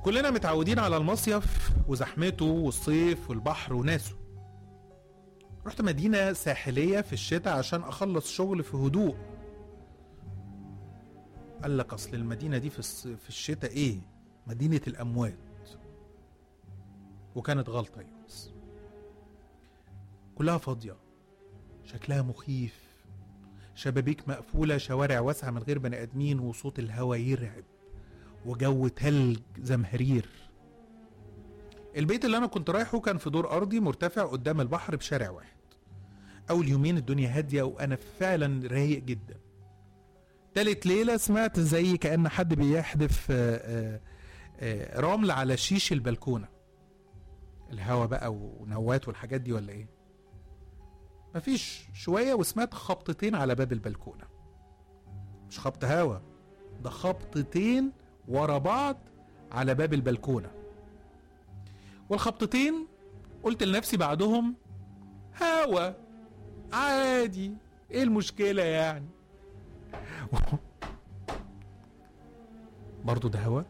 كلنا متعودين على المصيف وزحمته والصيف والبحر وناسه رحت مدينة ساحلية في الشتاء عشان أخلص شغل في هدوء قال لك أصل المدينة دي في, الص... في الشتاء إيه مدينة الأموات وكانت غلطة يونس كلها فاضية شكلها مخيف شبابيك مقفولة شوارع واسعة من غير بني آدمين وصوت الهوا يرعب وجو تلج زمهرير البيت اللي أنا كنت رايحه كان في دور أرضي مرتفع قدام البحر بشارع واحد أول يومين الدنيا هادية وأنا فعلا رايق جدا تالت ليلة سمعت زي كأن حد بيحدف آه، آه، آه، رمل على شيش البلكونة الهوا بقى ونوات والحاجات دي ولا ايه مفيش شوية وسمعت خبطتين على باب البلكونة مش خبط هوا ده خبطتين ورا بعض على باب البلكونة والخبطتين قلت لنفسي بعدهم هوا عادي ايه المشكلة يعني برضو ده هوا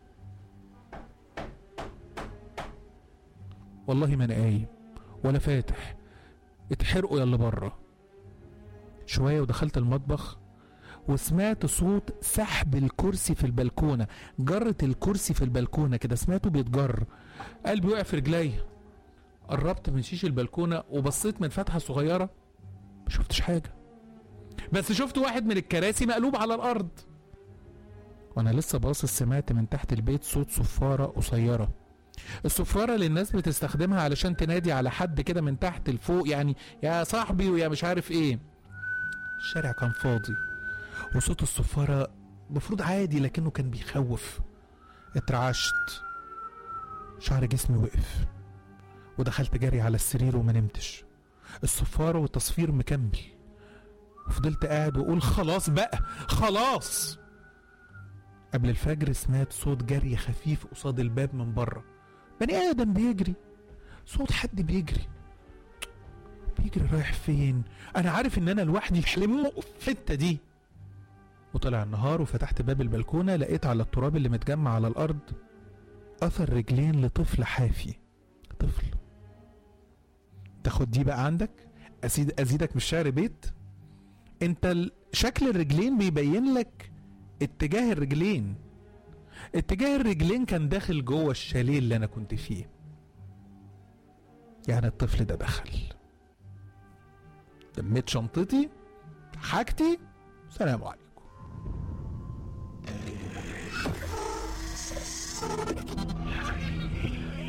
والله ما انا قايم ولا فاتح اتحرقوا يلا بره شويه ودخلت المطبخ وسمعت صوت سحب الكرسي في البلكونه جرة الكرسي في البلكونه كده سمعته بيتجر قلبي وقع في رجليا قربت من شيش البلكونه وبصيت من فتحه صغيره ما شفتش حاجه بس شفت واحد من الكراسي مقلوب على الارض وانا لسه باصص سمعت من تحت البيت صوت صفاره قصيره الصفارة اللي الناس بتستخدمها علشان تنادي على حد كده من تحت لفوق يعني يا صاحبي ويا مش عارف ايه الشارع كان فاضي وصوت الصفارة المفروض عادي لكنه كان بيخوف اترعشت شعر جسمي وقف ودخلت جري على السرير وما نمتش الصفارة والتصفير مكمل وفضلت قاعد واقول خلاص بقى خلاص قبل الفجر سمعت صوت جري خفيف قصاد الباب من بره بني ادم بيجري صوت حد بيجري بيجري رايح فين انا عارف ان انا لوحدي في حلم في الحته دي وطلع النهار وفتحت باب البلكونه لقيت على التراب اللي متجمع على الارض اثر رجلين لطفل حافي طفل تاخد دي بقى عندك أزيد ازيدك مش شعر بيت انت ال- شكل الرجلين بيبين لك اتجاه الرجلين اتجاه الرجلين كان داخل جوه الشاليه اللي انا كنت فيه يعني الطفل ده دخل لميت شنطتي حاجتي سلام عليكم